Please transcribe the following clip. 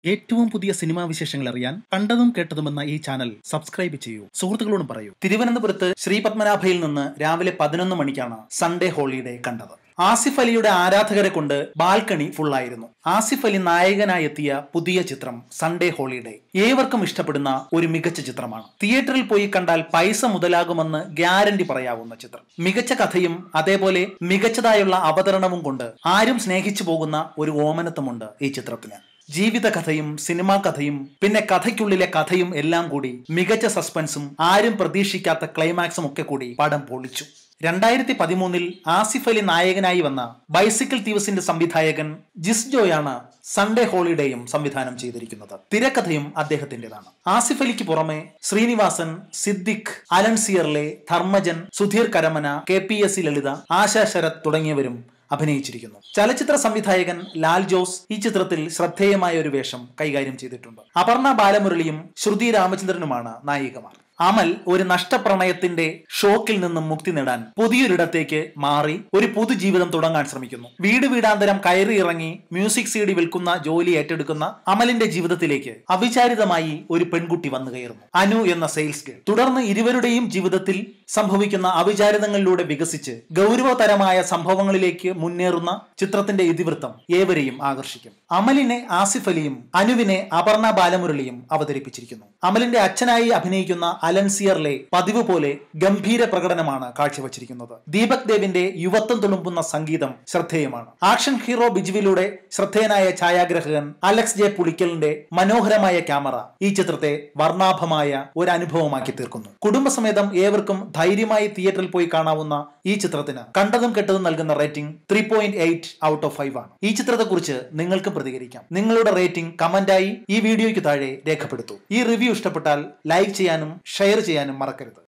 ഏറ്റവും പുതിയ സിനിമാ വിശേഷങ്ങൾ അറിയാൻ കണ്ടതും കേട്ടതുമെന്ന ഈ ചാനൽ സബ്സ്ക്രൈബ് ചെയ്യൂ സുഹൃത്തുക്കളോടും പറയൂ തിരുവനന്തപുരത്ത് ശ്രീ പത്മനാഭയിൽ നിന്ന് രാവിലെ പതിനൊന്ന് മണിക്കാണ് സൺഡേ ഹോളിഡേ കണ്ടത് ആസിഫ് അലിയുടെ ആരാധകരെ കൊണ്ട് ബാൽക്കണി ഫുള്ളായിരുന്നു ആസിഫ് അലി നായകനായി എത്തിയ പുതിയ ചിത്രം സൺഡേ ഹോളിഡേ ഏവർക്കും ഇഷ്ടപ്പെടുന്ന ഒരു മികച്ച ചിത്രമാണ് തിയേറ്ററിൽ പോയി കണ്ടാൽ പൈസ മുതലാകുമെന്ന് ഗ്യാരണ്ടി പറയാവുന്ന ചിത്രം മികച്ച കഥയും അതേപോലെ മികച്ചതായുള്ള അവതരണവും കൊണ്ട് ആരും സ്നേഹിച്ചു പോകുന്ന ഒരു ഓമനത്വമുണ്ട് ഈ ചിത്രത്തിന് ജീവിത കഥയും സിനിമാ കഥയും പിന്നെ കഥയ്ക്കുള്ളിലെ കഥയും എല്ലാം കൂടി മികച്ച സസ്പെൻസും ആരും പ്രതീക്ഷിക്കാത്ത ക്ലൈമാക്സും ഒക്കെ കൂടി പടം പൊളിച്ചു രണ്ടായിരത്തി പതിമൂന്നിൽ ആസിഫ് അലി നായകനായി വന്ന ബൈസിക്കിൾ തീവസിന്റെ സംവിധായകൻ ജിസ് ജോയാണ് സൺഡേ ഹോളിഡേയും സംവിധാനം ചെയ്തിരിക്കുന്നത് തിരക്കഥയും അദ്ദേഹത്തിന്റേതാണ് ആസിഫ് അലിക്ക് പുറമെ Sreenivasan Siddique Alencier Dharmajan Sudheer Karamana K P S C Lalitha Asha Sarath തുടങ്ങിയവരും അഭിനയിച്ചിരിക്കുന്നു ചലച്ചിത്ര സംവിധായകൻ ലാൽ ജോസ് ഈ ചിത്രത്തിൽ ശ്രദ്ധേയമായ ഒരു വേഷം കൈകാര്യം ചെയ്തിട്ടുണ്ട് അപർണ ബാലമുരളിയും ശ്രുതി രാമചന്ദ്രനുമാണ് നായികമാർ അമൽ ഒരു നഷ്ടപ്രണയത്തിന്റെ ഷോക്കിൽ നിന്നും മുക്തി നേടാൻ പുതിയൊരിടത്തേക്ക് മാറി ഒരു പുതുജീവിതം തുടങ്ങാൻ ശ്രമിക്കുന്നു വീട് വീടാന്തരം കയറി ഇറങ്ങി മ്യൂസിക് സി ഡി വിൽക്കുന്ന ജോലി ഏറ്റെടുക്കുന്ന അമലിന്റെ ജീവിതത്തിലേക്ക് അവിചാരിതമായി ഒരു പെൺകുട്ടി വന്നു കയറുന്നു അനു എന്ന സെയിൽസ് ഗേൾ തുടർന്ന് ഇരുവരുടെയും ജീവിതത്തിൽ സംഭവിക്കുന്ന അവിചാരിതങ്ങളിലൂടെ വികസിച്ച് ഗൗരവതരമായ സംഭവങ്ങളിലേക്ക് മുന്നേറുന്ന ചിത്രത്തിന്റെ ഇതിവൃത്തം ഏവരെയും ആകർഷിക്കും അമലിനെ ആസിഫ് അലിയും അനുവിനെ അപർണ ബാലമുരളിയും അവതരിപ്പിച്ചിരിക്കുന്നു അമലിന്റെ അച്ഛനായി അഭിനയിക്കുന്ന അലൻ സിയർലെ പതിവ് പോലെ ഗംഭീര പ്രകടനമാണ് കാഴ്ചവച്ചിരിക്കുന്നത് ദീപക് ദേവിന്റെ യുവത്വം തുളുമ്പുന്ന സംഗീതം ശ്രദ്ധേയമാണ് ആക്ഷൻ ഹീറോ ബിജുവിലൂടെ ശ്രദ്ധേയനായ ഛായാഗ്രഹകൻ അലക്സ് ജെ പുളിക്കലിന്റെ മനോഹരമായ ക്യാമറ ഈ ചിത്രത്തെ വർണ്ണാഭമായ ഒരു അനുഭവമാക്കി തീർക്കുന്നു കുടുംബസമേതം ഏവർക്കും ധൈര്യമായി തിയേറ്ററിൽ പോയി കാണാവുന്ന ഈ ചിത്രത്തിന് കണ്ടതും കെട്ടതും നൽകുന്ന rating three point eight out of five ആണ് ഈ ചിത്രത്തെക്കുറിച്ച് നിങ്ങൾക്ക് പ്രതികരിക്കാം നിങ്ങളുടെ റേറ്റിംഗ് കമന്റായി ഈ വീഡിയോയ്ക്ക് താഴെ രേഖപ്പെടുത്തൂ ഈ റിവ്യൂ ഇഷ്ടപ്പെട്ടാൽ ലൈക്ക് ചെയ്യാനും ഷെയർ ചെയ്യാനും മറക്കരുത്